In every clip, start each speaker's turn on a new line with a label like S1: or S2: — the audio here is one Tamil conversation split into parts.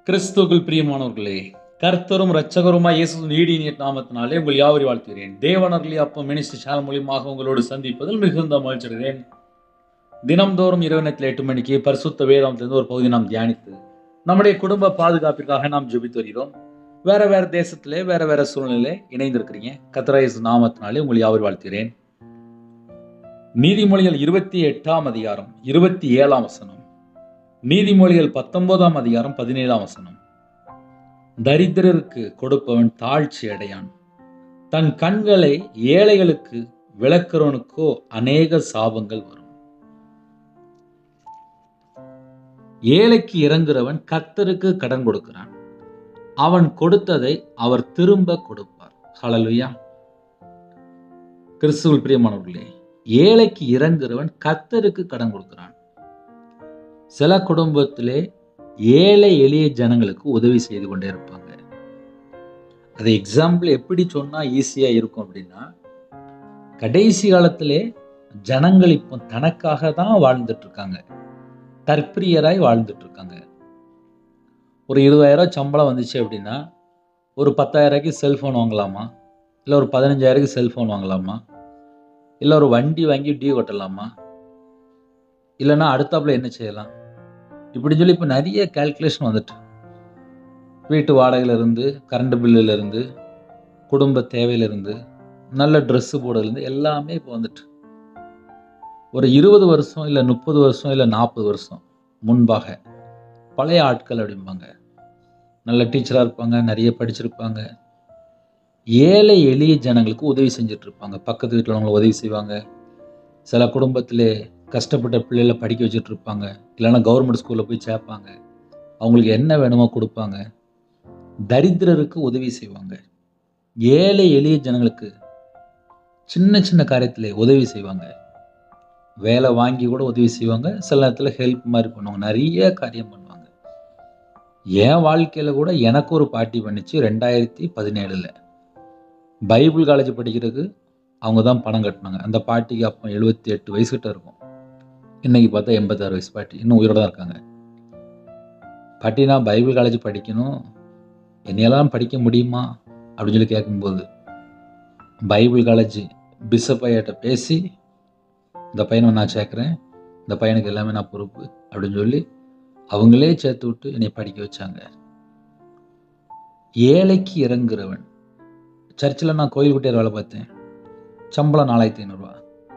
S1: கிறிஸ்துவுக்குள் பிரியமானவர்களே கர்த்தரும் இரட்சகருமாய் இயேசு நீடிய நாமத்தினாலே உங்கள் யாவரி வாழ்த்துகிறேன் தேவனர்களே அப்போ மினிஸ்டர் சேனல் மூலியமாக உங்களோடு சந்திப்பதில் மிகுந்த மகிழ்ச்சிடுகிறேன் தினம்தோறும் இரவு நேரத்தில் எட்டு மணிக்கு பரிசுத்த வேதாந்திலிருந்து ஒரு பகுதி நாம் தியானித்து நம்முடைய குடும்ப பாதுகாப்பிற்காக நாம் ஜெபித்து வருகிறோம் வேற வேற தேசத்திலே வேற வேற சூழ்நிலையிலே இணைந்திருக்கிறீங்க கத்தராயசு நாமத்தினாலே உங்கள் யாவரி வாழ்த்துகிறேன் நீதிமொழிகள் இருபத்தி எட்டாம் அதிகாரம் இருபத்தி ஏழாம் வசனம் நீதிமொழிகள் பத்தொன்பதாம் அதிகாரம் பதினேழாம் வசனம் தரித்திரருக்கு கொடுப்பவன் தாழ்ச்சி அடையான் தன் கண்களை ஏழைகளுக்கு விளக்கிறவனுக்கோ அநேக சாபங்கள் வரும் ஏழைக்கு இறங்குறவன் கர்த்தருக்கு கடன் கொடுக்கிறான் அவன் கொடுத்ததை அவர் திரும்ப கொடுப்பார் ஹalleluya கிறிஸ்துவில் பிரியமானவர்களே ஏழைக்கு இறங்குறவன் கர்த்தருக்கு கடன் கொடுக்கிறான் சில குடும்பத்திலே ஏழை எளிய ஜனங்களுக்கு உதவி செய்து கொண்டே இருப்பாங்க அது எக்ஸாம்பிள் எப்படி சொன்னா ஈஸியா இருக்கும் அப்படின்னா கடைசி காலத்திலே ஜனங்கள் இப்போ தனக்காக தான் வாழ்ந்துட்டு இருக்காங்க தற்பிரியராய் வாழ்ந்துட்டு இருக்காங்க ஒரு இருபதாயிரம் சம்பளம் வந்துச்சு அப்படின்னா ஒரு பத்தாயிரரூபாய்க்கு செல்ஃபோன் வாங்கலாமா இல்லை ஒரு பதினஞ்சாயிரக்கு செல்ஃபோன் வாங்கலாமா இல்லை ஒரு வண்டி வாங்கி டியூ கட்டலாமா இல்லைன்னா அடுத்தாப்புல என்ன செய்யலாம் இப்படி சொல்லி இப்போ நிறைய கால்குலேஷன் வந்துட்டு வீட்டு வாடகையிலேருந்து கரண்ட் பில்லுலேருந்து குடும்ப தேவையிலிருந்து நல்ல ட்ரெஸ்ஸு போடுறதுலேருந்து எல்லாமே இப்போ வந்துட்டு ஒரு இருபது வருஷம் இல்லை முப்பது வருஷம் இல்லை நாற்பது வருஷம் முன்பாக பழைய ஆட்கள் அப்படிம்பாங்க நல்ல டீச்சராக இருப்பாங்க நிறைய படிச்சிருப்பாங்க ஏழை எளிய ஜனங்களுக்கு உதவி செஞ்சுட்டு இருப்பாங்க பக்கத்து வீட்டில் உள்ளவங்களை உதவி செய்வாங்க சில குடும்பத்திலே கஷ்டப்பட்ட பிள்ளைகளை படிக்க வச்சுட்டு இருப்பாங்க இல்லைன்னா கவர்மெண்ட் ஸ்கூலில் போய் சேர்ப்பாங்க அவங்களுக்கு என்ன வேணுமோ கொடுப்பாங்க தரித்திரருக்கு உதவி செய்வாங்க ஏழை எளிய ஜனங்களுக்கு சின்ன சின்ன காரியத்திலே உதவி செய்வாங்க வேலை வாங்கி கூட உதவி செய்வாங்க சில நேரத்தில் ஹெல்ப் மாதிரி பண்ணுவாங்க நிறைய காரியம் பண்ணுவாங்க என் வாழ்க்கையில் கூட எனக்கு ஒரு பாட்டி பண்ணிச்சு ரெண்டாயிரத்தி பதினேழில் பைபிள் காலேஜ் படிக்கிறதுக்கு அவங்க தான் பணம் கட்டினாங்க அந்த பாட்டிக்கு அப்போ எழுபத்தி எட்டு வயசுகிட்ட இருக்கும் இன்னைக்கு பார்த்தா எண்பத்தாறு வயசு பாட்டி இன்னும் உயிரோட தான் இருக்காங்க பாட்டி நான் பைபிள் காலேஜ் படிக்கணும் என்னையெல்லாம் படிக்க முடியுமா அப்படின்னு சொல்லி கேட்கும்போது பைபிள் காலேஜ் பிஷப் ஐயாட்ட பேசி இந்த பையனை நான் சேர்க்குறேன் இந்த பையனுக்கு எல்லாமே நான் பொறுப்பு அப்படின்னு சொல்லி அவங்களே சேர்த்து விட்டு என்னை படிக்க வச்சாங்க ஏழைக்கு இறங்குறவன் சர்ச்சில் நான் கோயில் குட்டியார் வேலை பார்த்தேன் சம்பளம் நாலாயிரத்தி ஐநூறுரூவா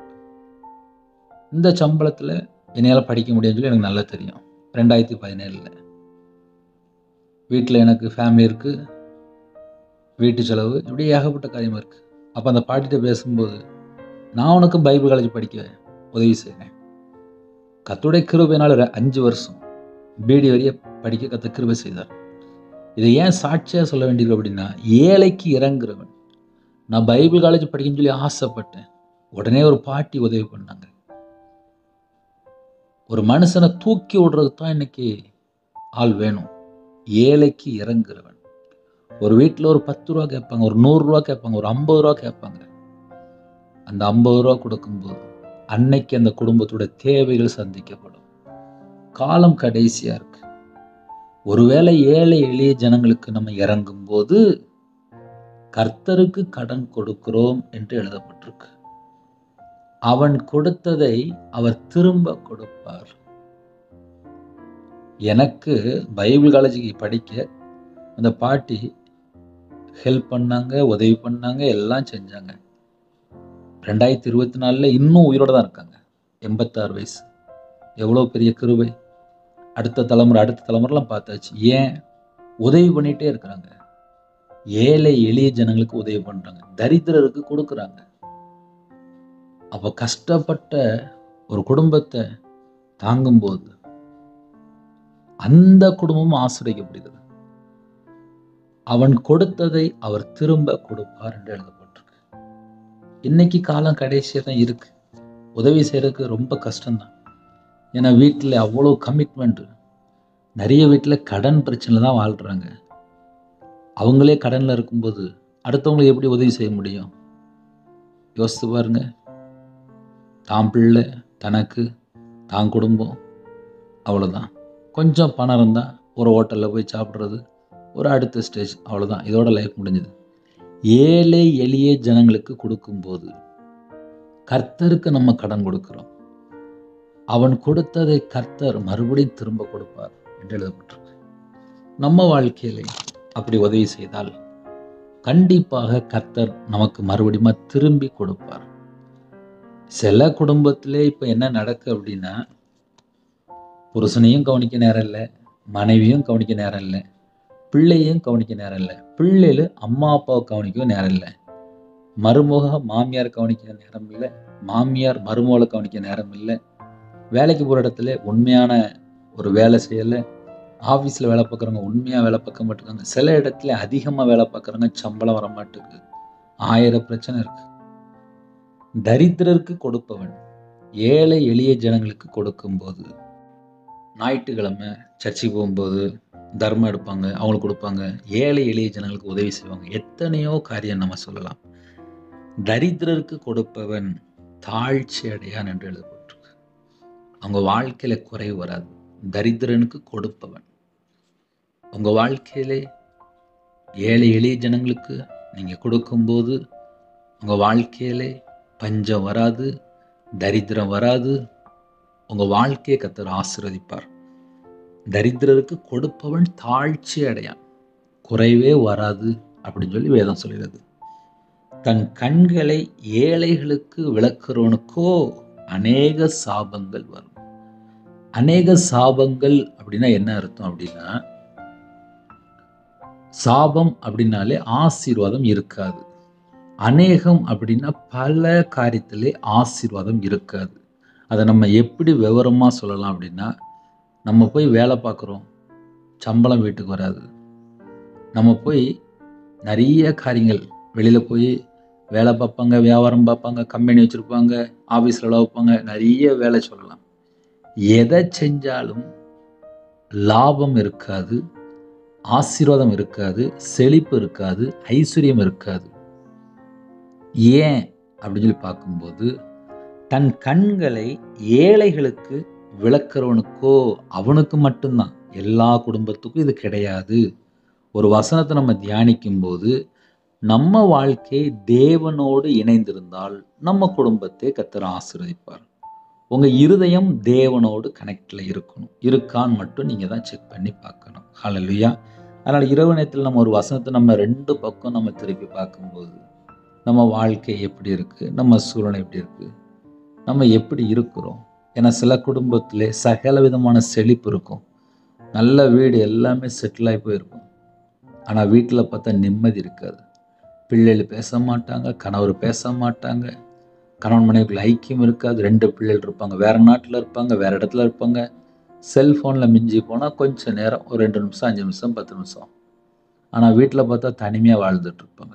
S1: இந்த சம்பளத்தில் என்னையால் படிக்க முடியும்னு சொல்லி எனக்கு நல்லா தெரியும் ரெண்டாயிரத்தி பதினேழில் வீட்டில் எனக்கு ஃபேமிலி இருக்குது வீட்டு செலவு இப்படி ஏகப்பட்ட காரியமாக இருக்குது அப்போ அந்த பாட்டிகிட்ட பேசும்போது நான் உனக்கு பைபிள் காலேஜ் படிக்க உதவி செய்கிறேன் கத்துடைய கிருபையினால் ஒரு அஞ்சு வருஷம் பிடி வரைய படிக்க கத்த கிருபை செய்தார் இதை ஏன் சாட்சியாக சொல்ல வேண்டியது அப்படின்னா ஏழைக்கு இறங்குறவன் நான் பைபிள் காலேஜ் படிக்கணும்னு சொல்லி ஆசைப்பட்டேன் உடனே ஒரு பாட்டி உதவி பண்ணாங்க ஒரு மனுஷனை தூக்கி விடுறதுக்கு தான் இன்னைக்கு ஆள் வேணும் ஏழைக்கு இறங்குறவன் ஒரு வீட்டில் ஒரு பத்து ரூபா கேட்பாங்க ஒரு நூறுரூவா கேட்பாங்க ஒரு ஐம்பது ரூபா கேட்பாங்க அந்த ஐம்பது ரூபா கொடுக்கும்போது அன்னைக்கு அந்த குடும்பத்தோட தேவைகள் சந்திக்கப்படும் காலம் கடைசியா இருக்கு ஒருவேளை ஏழை எளிய ஜனங்களுக்கு நம்ம இறங்கும் போது கர்த்தருக்கு கடன் கொடுக்கிறோம் என்று எழுதப்பட்டிருக்கு அவன் கொடுத்ததை அவர் திரும்ப கொடுப்பார் எனக்கு பைபிள் காலேஜுக்கு படிக்க அந்த பாட்டி ஹெல்ப் பண்ணாங்க உதவி பண்ணாங்க எல்லாம் செஞ்சாங்க ரெண்டாயிரத்தி இருபத்தி நாலில் இன்னும் உயிரோட தான் இருக்காங்க எண்பத்தாறு வயசு எவ்வளோ பெரிய கிருபை அடுத்த தலைமுறை அடுத்த தலைமுறைலாம் பார்த்தாச்சு ஏன் உதவி பண்ணிகிட்டே இருக்கிறாங்க ஏழை எளிய ஜனங்களுக்கு உதவி பண்ணுறாங்க தரித்திரருக்கு கொடுக்குறாங்க அப்போ கஷ்டப்பட்ட ஒரு குடும்பத்தை தாங்கும்போது அந்த குடும்பமும் ஆசிரியப்படுகிறது அவன் கொடுத்ததை அவர் திரும்ப கொடுப்பார் என்று எழுதப்பட்டிருக்கு இன்னைக்கு காலம் கடைசியாக தான் இருக்கு உதவி செய்யறதுக்கு ரொம்ப கஷ்டம்தான் ஏன்னா வீட்டில் அவ்வளோ கமிட்மெண்ட் நிறைய வீட்டில் கடன் பிரச்சனை தான் வாழ்கிறாங்க அவங்களே கடனில் இருக்கும்போது அடுத்தவங்களுக்கு எப்படி உதவி செய்ய முடியும் யோசித்து பாருங்க தான் பிள்ளை தனக்கு தான் குடும்பம் அவ்வளோதான் கொஞ்சம் பணம் இருந்தால் ஒரு ஹோட்டலில் போய் சாப்பிட்றது ஒரு அடுத்த ஸ்டேஜ் அவ்வளோதான் இதோட லைஃப் முடிஞ்சுது ஏழை எளிய ஜனங்களுக்கு கொடுக்கும்போது கர்த்தருக்கு நம்ம கடன் கொடுக்கிறோம் அவன் கொடுத்ததை கர்த்தர் மறுபடியும் திரும்ப கொடுப்பார் என்று எழுதப்பட்டிருக்கு நம்ம வாழ்க்கையிலே அப்படி உதவி செய்தால் கண்டிப்பாக கர்த்தர் நமக்கு மறுபடியும் திரும்பி கொடுப்பார் சில குடும்பத்திலே இப்போ என்ன நடக்கு அப்படின்னா புருஷனையும் கவனிக்க நேரம் இல்லை மனைவியும் கவனிக்க நேரம் இல்லை பிள்ளையும் கவனிக்க நேரம் இல்லை பிள்ளைகள் அம்மா அப்பாவை கவனிக்கவும் நேரம் இல்லை மருமக மாமியார் கவனிக்க நேரம் இல்லை மாமியார் மருமகளை கவனிக்க நேரம் இல்லை வேலைக்கு போகிற இடத்துல உண்மையான ஒரு வேலை செய்யலை ஆஃபீஸில் வேலை பார்க்குறவங்க உண்மையாக வேலை பார்க்க மாட்டேங்காங்க சில இடத்துல அதிகமாக வேலை பார்க்குறவங்க சம்பளம் வர மாட்டேங்குது ஆயிரம் பிரச்சனை இருக்கு தரித்திரருக்கு கொடுப்பவன் ஏழை எளிய ஜனங்களுக்கு கொடுக்கும்போது ஞாயிற்றுக்கிழமை சர்ச்சுக்கு போகும்போது தர்மம் எடுப்பாங்க அவங்களுக்கு கொடுப்பாங்க ஏழை எளிய ஜனங்களுக்கு உதவி செய்வாங்க எத்தனையோ காரியம் நம்ம சொல்லலாம் தரித்திரருக்கு கொடுப்பவன் தாழ்ச்சி அடையான் என்று எழுதப்பட்டிருக்கு அவங்க வாழ்க்கையில குறைவு வராது தரித்திரனுக்கு கொடுப்பவன் உங்க வாழ்க்கையிலே ஏழை எளிய ஜனங்களுக்கு நீங்க கொடுக்கும்போது உங்க வாழ்க்கையிலே பஞ்சம் வராது தரித்திரம் வராது உங்க வாழ்க்கையை கத்தர் ஆசிர்வதிப்பார் தரித்திரருக்கு கொடுப்பவன் தாழ்ச்சி அடையான் குறைவே வராது அப்படின்னு சொல்லி வேதம் சொல்கிறது தன் கண்களை ஏழைகளுக்கு விளக்குறவனுக்கோ அநேக சாபங்கள் வரும் அநேக சாபங்கள் அப்படின்னா என்ன அர்த்தம் அப்படின்னா சாபம் அப்படின்னாலே ஆசீர்வாதம் இருக்காது அநேகம் அப்படின்னா பல காரியத்திலே ஆசீர்வாதம் இருக்காது அதை நம்ம எப்படி விவரமாக சொல்லலாம் அப்படின்னா நம்ம போய் வேலை பார்க்குறோம் சம்பளம் வீட்டுக்கு வராது நம்ம போய் நிறைய காரியங்கள் வெளியில் போய் வேலை பார்ப்பாங்க வியாபாரம் பார்ப்பாங்க கம்பெனி வச்சுருப்பாங்க ஆஃபீஸில் வேலை வைப்பாங்க நிறைய வேலை சொல்லலாம் எதை செஞ்சாலும் லாபம் இருக்காது ஆசீர்வாதம் இருக்காது செழிப்பு இருக்காது ஐஸ்வர்யம் இருக்காது ஏன் அப்படின்னு சொல்லி பார்க்கும்போது தன் கண்களை ஏழைகளுக்கு விளக்குறவனுக்கோ அவனுக்கு மட்டும்தான் எல்லா குடும்பத்துக்கும் இது கிடையாது ஒரு வசனத்தை நம்ம தியானிக்கும் போது நம்ம வாழ்க்கை தேவனோடு இணைந்திருந்தால் நம்ம குடும்பத்தை கத்தர் ஆசீர்வதிப்பார் உங்கள் இருதயம் தேவனோடு கனெக்டில் இருக்கணும் இருக்கான்னு மட்டும் நீங்கள் தான் செக் பண்ணி பார்க்கணும் ஹalleluya அதனால் இரவு நேரத்தில் நம்ம ஒரு வசனத்தை நம்ம ரெண்டு பக்கம் நம்ம திருப்பி பார்க்கும்போது நம்ம வாழ்க்கை எப்படி இருக்குது நம்ம சூழ்நிலை எப்படி இருக்குது நம்ம எப்படி இருக்கிறோம் ஏன்னா சில குடும்பத்திலே சகல விதமான செழிப்பு இருக்கும் நல்ல வீடு எல்லாமே செட்டில் ஆகி போயிருக்கும் ஆனால் வீட்டில் பார்த்தா நிம்மதி இருக்காது பிள்ளைகள் பேச மாட்டாங்க கணவர் பேச மாட்டாங்க கணவன் மனைவிக்குள்ள ஐக்கியம் இருக்காது ரெண்டு பிள்ளைகள் இருப்பாங்க வேறு நாட்டில் இருப்பாங்க வேறு இடத்துல இருப்பாங்க செல்ஃபோனில் மிஞ்சி போனால் கொஞ்சம் நேரம் ஒரு ரெண்டு நிமிஷம் அஞ்சு நிமிஷம் பத்து நிமிஷம் ஆனால் வீட்டில் பார்த்தா தனிமையாக வாழ்ந்துட்டு இருப்பாங்க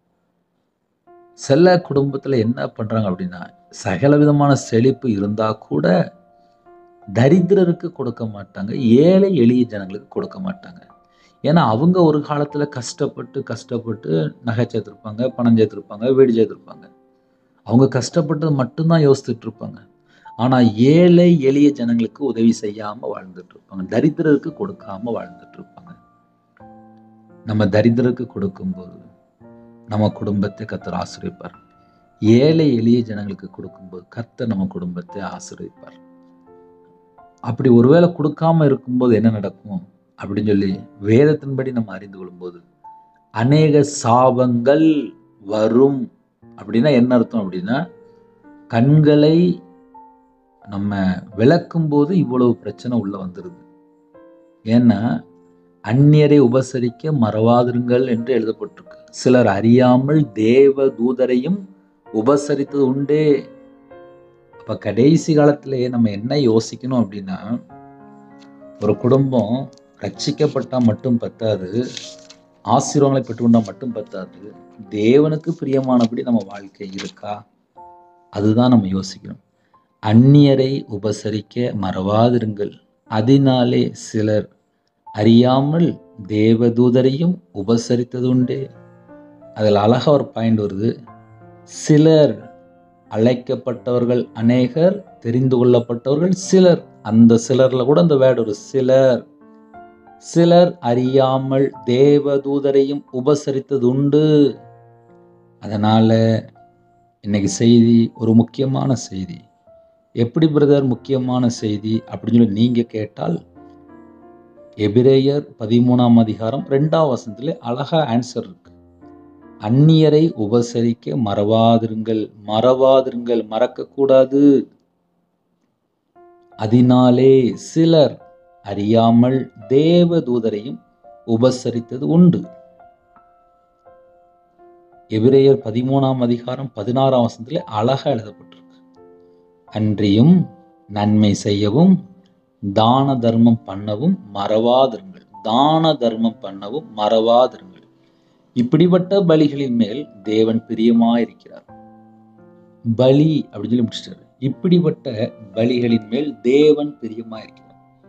S1: சில குடும்பத்தில் என்ன பண்ணுறாங்க அப்படின்னா சகல விதமான செழிப்பு இருந்தால் கூட தரித்திரருக்கு கொடுக்க மாட்டாங்க ஏழை எளிய ஜனங்களுக்கு கொடுக்க மாட்டாங்க ஏன்னா அவங்க ஒரு காலத்தில் கஷ்டப்பட்டு கஷ்டப்பட்டு நகை சேர்த்துருப்பாங்க பணம் சேர்த்துருப்பாங்க வீடு சேர்த்துருப்பாங்க அவங்க கஷ்டப்பட்டது மட்டும்தான் யோசித்துட்டு இருப்பாங்க ஆனால் ஏழை எளிய ஜனங்களுக்கு உதவி செய்யாமல் வாழ்ந்துட்டு இருப்பாங்க தரித்திரருக்கு கொடுக்காம வாழ்ந்துட்டு இருப்பாங்க நம்ம தரித்திரருக்கு கொடுக்கும்போது நம்ம குடும்பத்தை கத்தர் ஆசிரியப்பார் ஏழை எளிய ஜனங்களுக்கு கொடுக்கும்போது கர்த்தர் நம்ம குடும்பத்தை ஆசிரியப்பார் அப்படி ஒருவேளை கொடுக்காம இருக்கும்போது என்ன நடக்கும் அப்படின்னு சொல்லி வேதத்தின்படி நம்ம அறிந்து கொள்ளும்போது அநேக சாபங்கள் வரும் அப்படின்னா என்ன அர்த்தம் அப்படின்னா கண்களை நம்ம விளக்கும் போது இவ்வளவு பிரச்சனை உள்ள வந்துடுது ஏன்னா அந்நியரை உபசரிக்க மறவாதிருங்கள் என்று எழுதப்பட்டிருக்கு சிலர் அறியாமல் தேவ தூதரையும் உபசரித்தது உண்டே அப்ப கடைசி காலத்திலே நம்ம என்ன யோசிக்கணும் அப்படின்னா ஒரு குடும்பம் ரட்சிக்கப்பட்டா மட்டும் பத்தாது ஆசீர்வாதங்களை பெற்றுக்கொண்டா மட்டும் பத்தாது தேவனுக்கு பிரியமானபடி நம்ம வாழ்க்கை இருக்கா அதுதான் நம்ம யோசிக்கணும் அந்நியரை உபசரிக்க மறவாதிருங்கள் அதனாலே சிலர் அறியாமல் தேவதூதரையும் உபசரித்தது உண்டே அதில் அழகா ஒரு பாயிண்ட் வருது சிலர் அழைக்கப்பட்டவர்கள் அநேகர் தெரிந்து கொள்ளப்பட்டவர்கள் சிலர் அந்த சிலர்ல கூட அந்த வேர்டு ஒரு சிலர் சிலர் அறியாமல் தேவதூதரையும் உபசரித்ததுண்டு அதனால இன்னைக்கு செய்தி ஒரு முக்கியமான செய்தி எப்படி பிரதர் முக்கியமான செய்தி அப்படின்னு சொல்லி நீங்க கேட்டால் எபிரேயர் பதிமூணாம் அதிகாரம் ரெண்டாம் வசனத்துல அழகா ஆன்சர் இருக்கு அந்நியரை உபசரிக்க மறவாதிருங்கள் மறவாதிருங்கள் மறக்கக்கூடாது அதனாலே சிலர் அறியாமல் தேவதூதரையும் உபசரித்தது உண்டு எபிரேயர் பதிமூணாம் அதிகாரம் பதினாறாம் வசனத்திலே அழகா எழுதப்பட்டிருக்கு அன்றியும் நன்மை செய்யவும் தான தர்மம் பண்ணவும் மறவாதிருங்கள் தான தர்மம் பண்ணவும் மறவாதிருங்கள் இப்படிப்பட்ட பலிகளின் மேல் தேவன் பிரியமாயிருக்கிறார் பலி அப்படின்னு சொல்லி முடிச்சிட்டாரு இப்படிப்பட்ட பலிகளின் மேல் தேவன் பிரியமாயிருக்கிறார்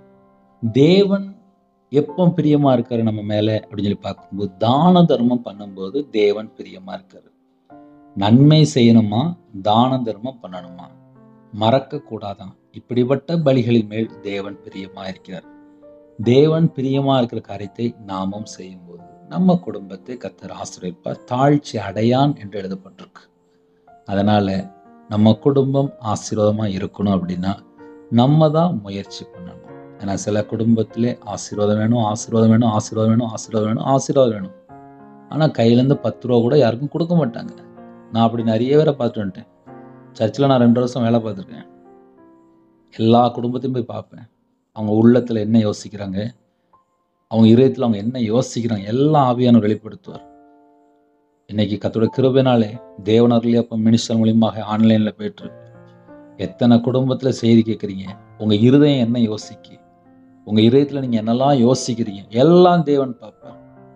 S1: தேவன் எப்போ பிரியமா இருக்காரு நம்ம மேல அப்படின்னு சொல்லி பார்க்கும்போது தான தர்மம் பண்ணும்போது தேவன் பிரியமா இருக்காரு நன்மை செய்யணுமா தான தர்மம் பண்ணணுமா மறக்க கூடாதான் இப்படிப்பட்ட பலிகளின் மேல் தேவன் பிரியமா இருக்கிறார் தேவன் பிரியமா இருக்கிற காரியத்தை நாமும் செய்யும்போது நம்ம குடும்பத்தை கத்தர் ஆசிரியப்பார் தாழ்ச்சி அடையான் என்று எழுதப்பட்டிருக்கு அதனால நம்ம குடும்பம் ஆசீர்வாதமா இருக்கணும் அப்படின்னா நம்ம தான் முயற்சி பண்ணணும் ஏன்னா சில குடும்பத்திலே ஆசீர்வாதம் வேணும் ஆசீர்வாதம் வேணும் ஆசீர்வாதம் வேணும் ஆசீர்வாதம் வேணும் ஆசீர்வாதம் வேணும் ஆனால் கையிலேருந்து பத்து ரூபா கூட யாருக்கும் கொடுக்க மாட்டாங்க நான் அப்படி நிறைய பேரை பார்த்துட்டு வந்துட்டேன் சர்ச்சில் நான் ரெண்டு வருஷம் வேலை பார்த்துருக்கேன் எல்லா குடும்பத்தையும் போய் பார்ப்பேன் அவங்க உள்ளத்தில் என்ன யோசிக்கிறாங்க அவங்க இதயத்தில் அவங்க என்ன யோசிக்கிறாங்க எல்லா ஆவியான வெளிப்படுத்துவார் இன்னைக்கு கத்தோட கிருபைனாலே தேவனர்களே அப்போ மினிஸ்டர் மூலியமாக ஆன்லைனில் போயிட்டு எத்தனை குடும்பத்தில் செய்தி கேட்குறீங்க உங்கள் இருதயம் என்ன யோசிக்கு உங்கள் இதயத்தில் நீங்கள் என்னெல்லாம் யோசிக்கிறீங்க எல்லாம் தேவன் பார்ப்பார்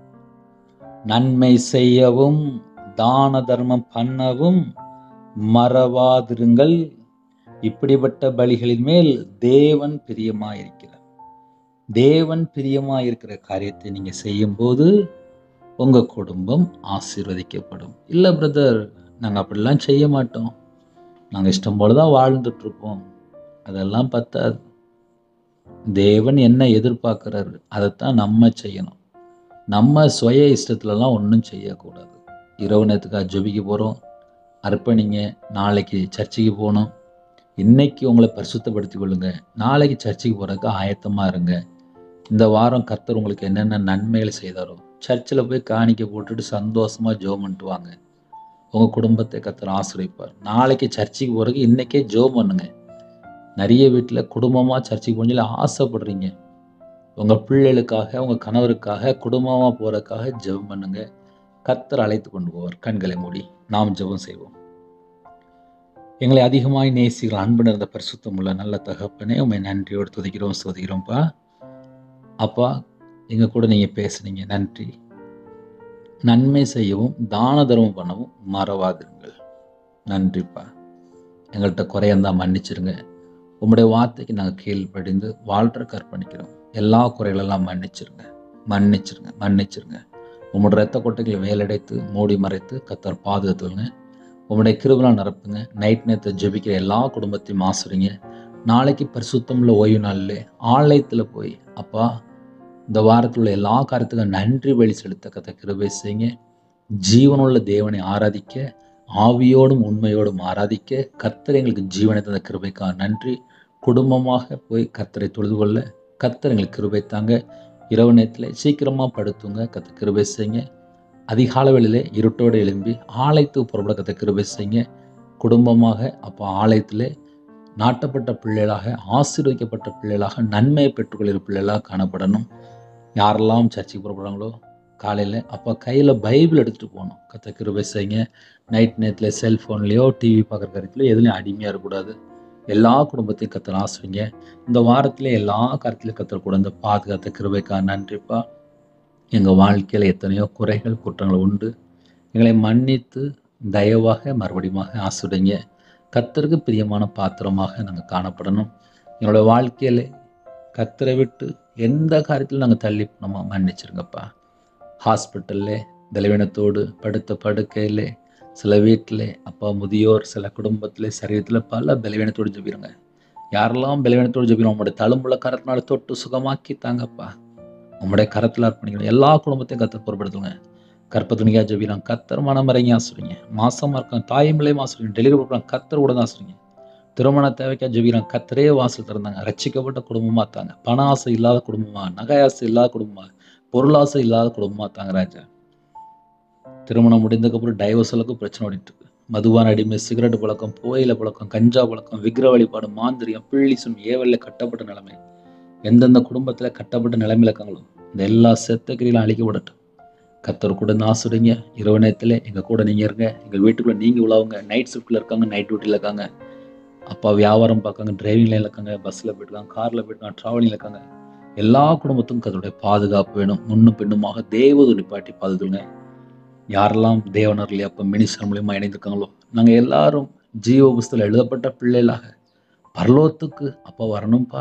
S1: நன்மை செய்யவும் தான தர்மம் பண்ணவும் மறவாதிருங்கள் இப்படிப்பட்ட பலிகளின் மேல் தேவன் பிரியமாயிருக்கிறார் தேவன் பிரியமாயிருக்கிற காரியத்தை நீங்க செய்யும்போது உங்க குடும்பம் ஆசீர்வதிக்கப்படும் இல்லை பிரதர் நாங்கள் அப்படிலாம் செய்ய மாட்டோம் நாங்கள் இஷ்டம் போல தான் வாழ்ந்துட்டு இருப்போம் அதெல்லாம் பத்தாது தேவன் என்ன எதிர்பார்க்கிறாரு அதைத்தான் நம்ம செய்யணும் நம்ம சுய இஷ்டத்துலலாம் ஒன்றும் செய்யக்கூடாது இரவு நேரத்துக்காக ஜெபிக்க போகிறோம் அர்ப்பணிங்க நாளைக்கு சர்ச்சுக்கு போகணும் இன்னைக்கு உங்களை பரிசுத்தப்படுத்திக் கொள்ளுங்க நாளைக்கு சர்ச்சுக்கு போகிறதுக்கு ஆயத்தமாக இருங்க இந்த வாரம் கர்த்தர் உங்களுக்கு என்னென்ன நன்மைகள் செய்தாரோ சர்ச்சில் போய் காணிக்க போட்டுட்டு சந்தோஷமாக ஜோம் பண்ணிட்டு வாங்க உங்கள் குடும்பத்தை கர்த்தர் ஆசிரியப்பார் நாளைக்கு சர்ச்சுக்கு போகிறதுக்கு இன்றைக்கே ஜோம் பண்ணுங்க நிறைய வீட்டில் குடும்பமாக சர்ச்சுக்கு போய் சொல்லி ஆசைப்படுறீங்க உங்கள் பிள்ளைகளுக்காக உங்கள் கணவருக்காக குடும்பமாக போகிறதுக்காக ஜெபம் பண்ணுங்க கர்த்தர் அழைத்து கொண்டு போவார் கண்களை மூடி நாம் ஜெபம் செய்வோம் எங்களை அதிகமாய் நேசிகள் அன்பு நிறைந்த பரிசுத்தம் உள்ள நல்ல தகப்பனே உண்மை நன்றியோடு துதிக்கிறோம் சோதிக்கிறோம்ப்பா அப்பா எங்கள் கூட நீங்கள் பேசுனீங்க நன்றி நன்மை செய்யவும் தான தர்மம் பண்ணவும் மறவாதிருங்கள் நன்றிப்பா எங்கள்கிட்ட குறையந்தான் மன்னிச்சிருங்க உம்முடைய வார்த்தைக்கு நாங்கள் கீழ்ப்படிந்து வாழ்ற கற்பணிக்கிறோம் எல்லா குறைகளெல்லாம் மன்னிச்சிருங்க மன்னிச்சிருங்க மன்னிச்சிருங்க உம்முடைய ரத்த கொட்டைகளை வேலடைத்து மூடி மறைத்து கத்தர் பாதுகாத்துங்க உம்முடைய கிருபலாம் நிரப்புங்க நைட் நேரத்தை ஜெபிக்கிற எல்லா குடும்பத்தையும் ஆசுறீங்க நாளைக்கு பரிசுத்தமுள்ள ஓய்வு நாளில் ஆலயத்தில் போய் அப்பா இந்த வாரத்தில் உள்ள எல்லா காரியத்துக்கும் நன்றி வழி செலுத்த கத்த கிருபை செய்யுங்க ஜீவனுள்ள தேவனை ஆராதிக்க ஆவியோடும் உண்மையோடும் ஆராதிக்க கர்த்தர் எங்களுக்கு ஜீவனை தந்த கிருபைக்காக நன்றி குடும்பமாக போய் கர்த்தரை தொழுது கொள்ள கர்த்தர் எங்களுக்கு கிருபை தாங்க இரவு நேரத்தில் சீக்கிரமாக படுத்துங்க கத்த கிருபை செய்யுங்க அதிகால வேளையிலே இருட்டோடு எழும்பி ஆலயத்துக்கு புறப்பட கத்த கிருபை செய்யுங்க குடும்பமாக அப்போ ஆலயத்தில் நாட்டப்பட்ட பிள்ளைகளாக ஆசீர்வதிக்கப்பட்ட பிள்ளைகளாக நன்மையை பெற்றுக்கொள்கிற பிள்ளைகளாக காணப்படணும் யாரெல்லாம் சர்ச்சுக்கு புறப்படுறாங்களோ காலையில் அப்போ கையில் பைபிள் எடுத்துகிட்டு போகணும் கத்த கிருபை செய்யுங்க நைட் நேரத்தில் செல்ஃபோன்லேயோ டிவி பார்க்குற காரியத்திலோ எதுலையும் அடிமையாக இருக்கக்கூடாது எல்லா குடும்பத்தையும் கத்தர் ஆசுவீங்க இந்த வாரத்தில் எல்லா காரியத்திலையும் கத்தர் கூட இந்த பாதுகாத்த கிருபைக்கா நன்றிப்பா எங்கள் வாழ்க்கையில் எத்தனையோ குறைகள் குற்றங்கள் உண்டு எங்களை மன்னித்து தயவாக மறுபடியும் ஆசுடுங்க கத்தருக்கு பிரியமான பாத்திரமாக நாங்கள் காணப்படணும் எங்களோட வாழ்க்கையில் கத்தரை விட்டு எந்த காரியத்திலும் நாங்கள் தள்ளி நம்ம மன்னிச்சிருங்கப்பா ஹாஸ்பிட்டல்ல பலவீனத்தோடு படுத்த படுக்கையில் சில வீட்டில் அப்பா முதியோர் சில குடும்பத்தில் சரீரத்தில் பல பலவீனத்தோடு ஜெபிருங்க யாரெல்லாம் பலவீனத்தோடு ஜெபிக்கிறோம் உங்களுடைய தழும்புள்ள கரத்தினால தொட்டு சுகமாக்கி தாங்கப்பா உங்களுடைய கரத்தில் அர்ப்பணிக்கணும் எல்லா குடும்பத்தையும் கத்தர் பொறுப்படுத்துங்க கற்பத்துணியா ஜெபிலாம் கத்தர் மனமறைங்க ஆசிரிங்க மாசமா இருக்காங்க தாயமில்லையும் ஆசிரிங்க டெலிவரி கொடுக்குறாங்க கத்தர் கூட தான் ஆசிரிங்க திருமண தேவைக்கா ஜெபிலாம் கத்தரே வாசல் திறந்தாங்க ரட்சிக்கப்பட்ட குடும்பமா தாங்க பண ஆசை இல்லாத குடும்பமா நகை ஆசை இல்லாத குடும்பமா பொருளாசை இல்லாத குடும்பமா தாங்க ராஜா திருமணம் முடிந்ததுக்கப்புறம் டைவர்ஸ் அளவுக்கு பிரச்சனை ஓடிட்டு இருக்கு மதுவான அடிமை சிகரெட் பழக்கம் புகையில பழக்கம் கஞ்சா பழக்கம் விக்கிர வழிபாடு மாந்திரியம் பிள்ளி சும் ஏவல்ல கட்டப்பட்ட நிலைமை எந்தெந்த குடும்பத்துல கட்டப்பட்ட நிலைமையில இருக்காங்களோ இந்த எல்லா செத்த கிரியிலும் அழிக்கப்படட்டும் கத்தர் கூட நாசுடுங்க இரவு நேரத்தில் எங்கள் கூட நீங்கள் இருங்க எங்கள் வீட்டுக்குள்ளே நீங்கள் உள்ளவங்க நைட் ஷிஃப்ட்டில் இருக்காங்க நைட் டியூட்டியில் இருக்காங்க அப்பா வியாபாரம் பார்க்காங்க டிரைவிங் லைனில் இருக்காங்க பஸ்ஸில் போயிட்டுருக்காங்க காரில் போயிட்டுருக்காங்க ட்ராவலிங்கில் இருக்காங்க எல்லா குடும்பத்துக்கும் கத்தருடைய பாதுகாப்பு வேணும் முன்னும் பின்னுமாக தேவது நிப்பாட்டி பாதுகாங்க யாரெல்லாம் தேவனர் இல்லையா அப்போ மினிஸ்டர் மூலியமாக இணைந்திருக்காங்களோ நாங்கள் எல்லாரும் ஜீவ புஸ்தத்தில் எழுதப்பட்ட பிள்ளைகளாக பரலோகத்துக்கு அப்போ வரணும்ப்பா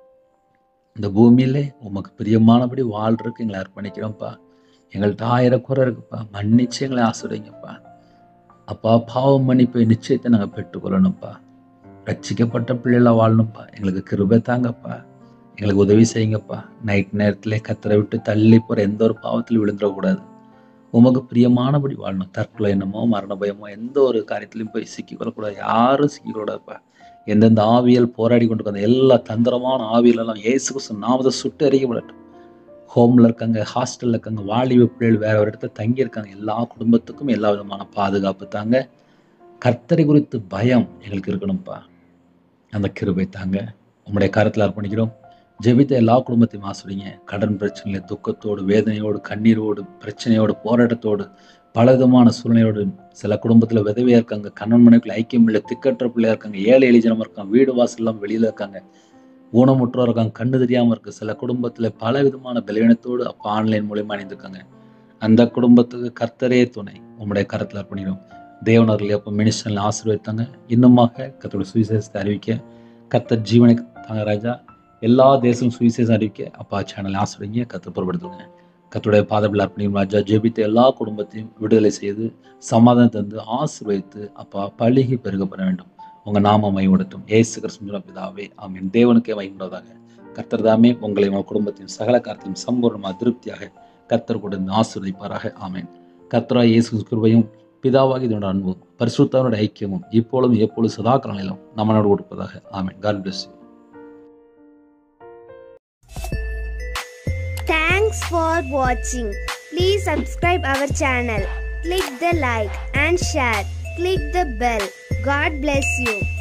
S1: இந்த பூமியிலே உமக்கு பிரியமானபடி வாழ்றதுக்கு எங்களை அர்ப்பணிக்கிறோம்ப்பா எங்கள்கிட்ட ஆயிரம் குறை இருக்குப்பா மன்னிச்சு எங்களை ஆசிரியங்கப்பா அப்பா பாவம் மன்னிப்பு நிச்சயத்தை நாங்கள் பெற்றுக்கொள்ளணும்ப்பா ரட்சிக்கப்பட்ட பிள்ளைகளாக வாழணும்ப்பா எங்களுக்கு கிருபை தாங்கப்பா எங்களுக்கு உதவி செய்யுங்கப்பா நைட் நேரத்தில் கத்தரை விட்டு தள்ளி போகிற எந்த ஒரு பாவத்திலும் விழுந்துடக்கூடாது உமக்கு பிரியமானபடி வாழணும் தற்கொலை எண்ணமோ மரண பயமோ எந்த ஒரு காரியத்திலையும் போய் சிக்கிக்கொள்ளக்கூடாது யாரும் சிக்கிக்கூடாதுப்பா எந்தெந்த ஆவியல் போராடி கொண்டு இருக்க எல்லா தந்திரமான ஆவியலெல்லாம் இயேசு கிறிஸ்து நாமத்தை சுட்டு எறிக்கப்படட்டும் ஹோமில் இருக்காங்க ஹாஸ்டலில் இருக்காங்க வாலிப பிள்ளைகள் வேற ஒரு இடத்துல தங்கியிருக்காங்க எல்லா குடும்பத்துக்கும் எல்லா விதமான பாதுகாப்பு தாங்க கர்த்தரை குறித்து பயம் எங்களுக்கு இருக்கணும்ப்பா அந்த கிருபை தாங்க உங்களுடைய கருத்தில் அர்ப்பணிக்கிறோம் ஜெபித்த எல்லா குடும்பத்தையும் ஆசிரியங்க கடன் பிரச்சனையில துக்கத்தோடு வேதனையோடு கண்ணீரோடு பிரச்சனையோடு போராட்டத்தோடு பலவிதமான சூழ்நிலையோடு சில குடும்பத்தில் விதவையாக இருக்காங்க கணவன் மனைவிக்குள்ள ஐக்கியம் இல்லை திக்கற்ற பிள்ளையா இருக்காங்க ஏழை எளிஜனமாக இருக்காங்க வீடு வாசல் எல்லாம் வெளியில் இருக்காங்க ஊனமுற்றோர் இருக்காங்க கண்ணு தெரியாமல் இருக்கு சில குடும்பத்தில் பல விதமான பலவீனத்தோடு அப்போ ஆன்லைன் மூலியமாக அணிந்திருக்காங்க அந்த குடும்பத்துக்கு கர்த்தரே துணை உங்களுடைய கரத்தில் அர்ப்பணிக்கிறோம் தேவனர்கள் அப்போ மினிஸ்டரில் ஆசீர்வதித்தாங்க இன்னுமாக கத்தோட சுவிசேஷத்தை அறிவிக்க கர்த்தர் ஜீவனை தாங்க ராஜா எல்லா தேசமும் சுவிசேஷம் அறிவிக்க அப்பா சேனல் ஆசிரியங்க கத்து பொருட்படுத்துங்க கத்துடைய பாதபில் அர்ப்பணிக்கும் ராஜா ஜெபித்த எல்லா குடும்பத்தையும் விடுதலை செய்து சமாதானம் தந்து ஆசீர்வதித்து அப்பா பழுகி பெருக பெற வேண்டும் உங்க நாம மைவிடட்டும் ஏசு கிருஷ்ண பிதாவே ஆமீன் தேவனுக்கே மைவிடுவதாக கர்த்தர் தாமே உங்களை உங்கள் குடும்பத்தையும் சகல காரத்தையும் சம்பூர்ணமாக திருப்தியாக கர்த்தர் கூட ஆசீர்வதிப்பாராக ஆமேன் கர்த்தரா இயேசு கிருபையும் பிதாவாகி இதனோட அன்பும் பரிசுத்தவனோட ஐக்கியமும் இப்பொழுதும் எப்பொழுதும் சதா காலங்களிலும் நம்மளோடு கொடுப்பதாக amen God bless you
S2: Thanks for watching. Please subscribe our channel. Click the like and share. Click the bell. God bless you.